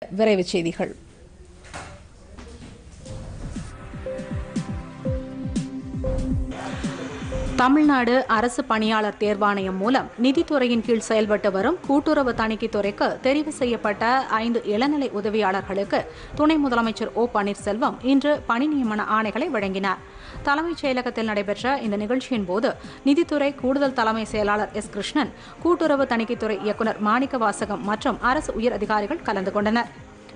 விரைவுச் செய்திகள் தமிழ்நாடு அரசு பணியாளர் தேர்வாணையம் மூலம் நிதித்துறையின் கீழ் செயல்பட்டு வரும் கூட்டுறவு தணிக்கைத் துறைக்கு தெரிவு செய்யப்பட்ட ஐந்து இளநிலை உதவியாளர்களுக்கு துணை முதலமைச்சர் ஓ பன்னீர்செல்வம் இன்று பணி நியமன ஆணைகளை வழங்கினார் தலைமைச் செயலகத்தில் நடைபெற்ற இந்த நிகழ்ச்சியின் போது நிதித்துறை கூடுதல் தலைமை செயலாளர் எஸ் கிருஷ்ணன் கூட்டுறவு தணிக்கைத்துறை இயக்குநர் மாணிக்க வாசகம் மற்றும் அரசு உயர் அதிகாரிகள் கலந்து கொண்டனர்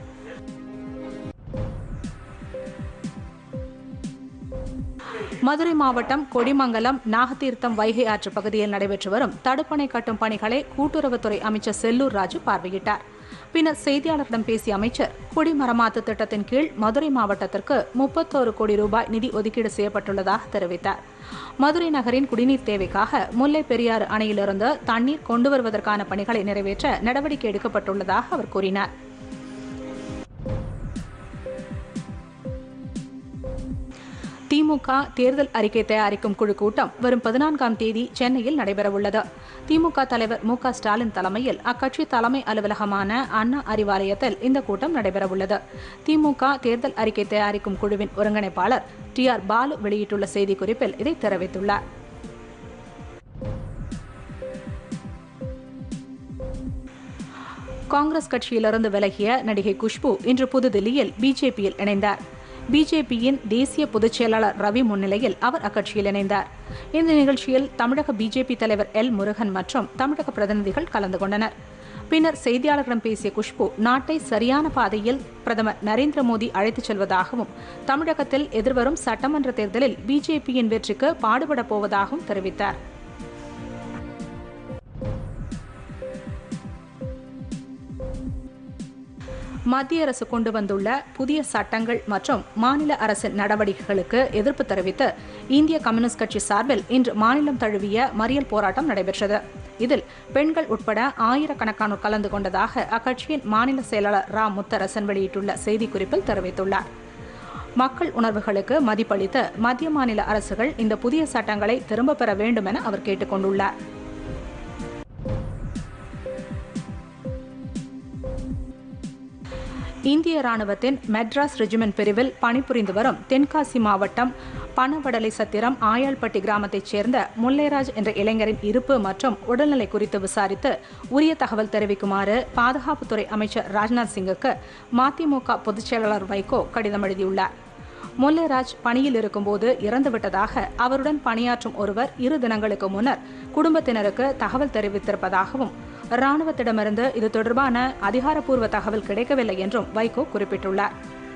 மதுரை மாவட்டம் கொடிமங்கலம் நாகதீர்த்தம் வைகை ஆற்று பகுதியில் நடைபெற்று வரும் தடுப்பணை கட்டும் பணிகளை கூட்டுறவுத்துறை அமைச்சர் செல்லூர் ராஜு பார்வையிட்டார் பின்னர் செய்தியாளர்களிடம் பேசிய அமைச்சர் குடிமரமாத்து திட்டத்தின் கீழ் மதுரை மாவட்டத்திற்கு முப்பத்தோரு கோடி ரூபாய் நிதி ஒதுக்கீடு செய்யப்பட்டுள்ளதாக தெரிவித்தார் மதுரை நகரின் குடிநீர் தேவைக்காக முல்லை பெரியாறு அணையிலிருந்து தண்ணீர் கொண்டு வருவதற்கான பணிகளை நிறைவேற்ற நடவடிக்கை எடுக்கப்பட்டுள்ளதாக அவர் கூறினார் திமுக தேர்தல் அறிக்கை தயாரிக்கும் குழு கூட்டம் வரும் பதினான்காம் தேதி சென்னையில் நடைபெறவுள்ளது திமுக தலைவர் மு க ஸ்டாலின் தலைமையில் அக்கட்சி தலைமை அலுவலகமான அண்ணா அறிவாலயத்தில் இந்த கூட்டம் நடைபெறவுள்ளது திமுக தேர்தல் அறிக்கை தயாரிக்கும் குழுவின் ஒருங்கிணைப்பாளர் டி ஆர் பாலு வெளியிட்டுள்ள செய்திக்குறிப்பில் இதை தெரிவித்துள்ளார் காங்கிரஸ் கட்சியிலிருந்து விலகிய நடிகை குஷ்பு இன்று புதுதில்லியில் பிஜேபியில் இணைந்தார் பிஜேபியின் தேசிய பொதுச் செயலாளர் ரவி முன்னிலையில் அவர் அக்கட்சியில் இணைந்தார் இந்த நிகழ்ச்சியில் தமிழக பிஜேபி தலைவர் எல் முருகன் மற்றும் தமிழக பிரதிநிதிகள் கலந்து கொண்டனர் பின்னர் செய்தியாளர்களிடம் பேசிய குஷ்பு நாட்டை சரியான பாதையில் பிரதமர் நரேந்திர மோடி அழைத்துச் செல்வதாகவும் தமிழகத்தில் எதிர்வரும் சட்டமன்ற தேர்தலில் பிஜேபியின் வெற்றிக்கு பாடுபடப் போவதாகவும் தெரிவித்தார் மத்திய அரசு கொண்டு வந்துள்ள புதிய சட்டங்கள் மற்றும் மாநில அரசின் நடவடிக்கைகளுக்கு எதிர்ப்பு தெரிவித்து இந்திய கம்யூனிஸ்ட் கட்சி சார்பில் இன்று மாநிலம் தழுவிய மறியல் போராட்டம் நடைபெற்றது இதில் பெண்கள் உட்பட ஆயிரக்கணக்கானோர் கலந்து கொண்டதாக அக்கட்சியின் மாநில செயலாளர் ரா முத்தரசன் வெளியிட்டுள்ள செய்திக்குறிப்பில் தெரிவித்துள்ளார் மக்கள் உணர்வுகளுக்கு மதிப்பளித்து மத்திய மாநில அரசுகள் இந்த புதிய சட்டங்களை திரும்பப் பெற வேண்டும் என அவர் கேட்டுக் கொண்டுள்ளார் இந்திய ராணுவத்தின் மெட்ராஸ் ரெஜிமெண்ட் பிரிவில் பணிபுரிந்து வரும் தென்காசி மாவட்டம் பனவடலை சத்திரம் ஆயாள்பட்டி கிராமத்தைச் சேர்ந்த முல்லைராஜ் என்ற இளைஞரின் இருப்பு மற்றும் உடல்நிலை குறித்து விசாரித்து உரிய தகவல் தெரிவிக்குமாறு பாதுகாப்புத்துறை அமைச்சர் ராஜ்நாத் சிங்குக்கு மதிமுக பொதுச் செயலாளர் வைகோ கடிதம் எழுதியுள்ளார் முல்லைராஜ் பணியில் இருக்கும்போது இறந்துவிட்டதாக அவருடன் பணியாற்றும் ஒருவர் இரு தினங்களுக்கு முன்னர் குடும்பத்தினருக்கு தகவல் தெரிவித்திருப்பதாகவும் ராணுவத்திடமிருந்து இது தொடர்பான அதிகாரப்பூர்வ தகவல் கிடைக்கவில்லை என்றும் வைகோ குறிப்பிட்டுள்ளார்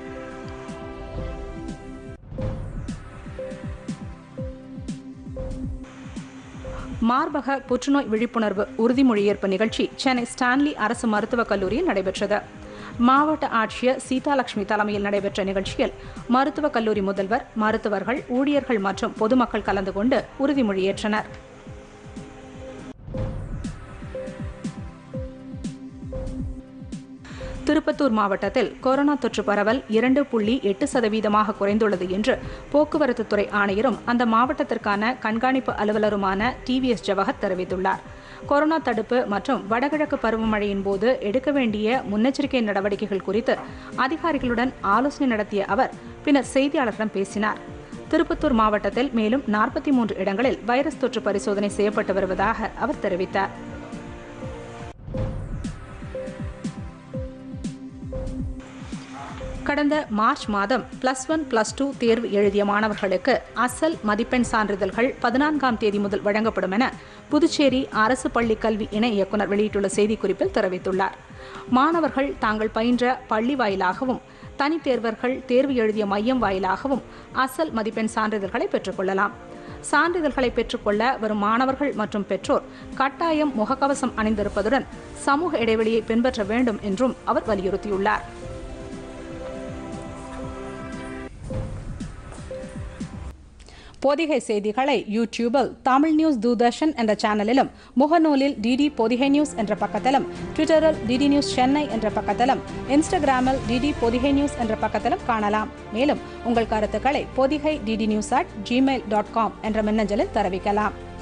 மார்பக புற்றுநோய் விழிப்புணர்வு உறுதிமொழியேற்பு நிகழ்ச்சி சென்னை ஸ்டான்லி அரசு மருத்துவக் கல்லூரியில் நடைபெற்றது மாவட்ட ஆட்சியர் சீதாலட்சுமி தலைமையில் நடைபெற்ற நிகழ்ச்சியில் மருத்துவக் கல்லூரி முதல்வர் மருத்துவர்கள் ஊழியர்கள் மற்றும் பொதுமக்கள் கலந்து கொண்டு உறுதிமொழியேற்றனர் திருப்பத்தூர் மாவட்டத்தில் கொரோனா தொற்று பரவல் இரண்டு புள்ளி எட்டு சதவீதமாக குறைந்துள்ளது என்று போக்குவரத்து துறை ஆணையரும் அந்த மாவட்டத்திற்கான கண்காணிப்பு அலுவலருமான டிவிஎஸ் ஜவஹர் தெரிவித்துள்ளார் கொரோனா தடுப்பு மற்றும் வடகிழக்கு பருவமழையின் போது எடுக்க வேண்டிய முன்னெச்சரிக்கை நடவடிக்கைகள் குறித்து அதிகாரிகளுடன் ஆலோசனை நடத்திய அவர் பின்னர் செய்தியாளர்களிடம் பேசினார் திருப்பத்தூர் மாவட்டத்தில் மேலும் நாற்பத்தி மூன்று இடங்களில் வைரஸ் தொற்று பரிசோதனை செய்யப்பட்டு வருவதாக அவர் தெரிவித்தார் கடந்த மார்ச் மாதம் பிளஸ் ஒன் பிளஸ் டூ தேர்வு எழுதிய மாணவர்களுக்கு அசல் மதிப்பெண் சான்றிதழ்கள் பதினான்காம் தேதி முதல் வழங்கப்படும் என புதுச்சேரி அரசு பள்ளி கல்வி இணை இயக்குநர் வெளியிட்டுள்ள செய்திக்குறிப்பில் தெரிவித்துள்ளார் மாணவர்கள் தாங்கள் பயின்ற பள்ளி வாயிலாகவும் தனித் தேர்வர்கள் தேர்வு எழுதிய மையம் வாயிலாகவும் அசல் மதிப்பெண் சான்றிதழ்களை பெற்றுக்கொள்ளலாம் சான்றிதழ்களை பெற்றுக்கொள்ள வரும் மாணவர்கள் மற்றும் பெற்றோர் கட்டாயம் முகக்கவசம் அணிந்திருப்பதுடன் சமூக இடைவெளியை பின்பற்ற வேண்டும் என்றும் அவர் வலியுறுத்தியுள்ளார் பொதிகை செய்திகளை யூடியூபில் தமிழ் நியூஸ் தூர்தர்ஷன் என்ற சேனலிலும் முகநூலில் டிடி பொதிகை நியூஸ் என்ற பக்கத்திலும் ட்விட்டரில் டிடி நியூஸ் சென்னை என்ற பக்கத்திலும் இன்ஸ்டாகிராமில் டிடி பொதிகை நியூஸ் என்ற பக்கத்திலும் காணலாம் மேலும் உங்கள் கருத்துக்களை Podhigai DD news at Gmail dot com என்ற மின்னஞ்சலில் தெரிவிக்கலாம்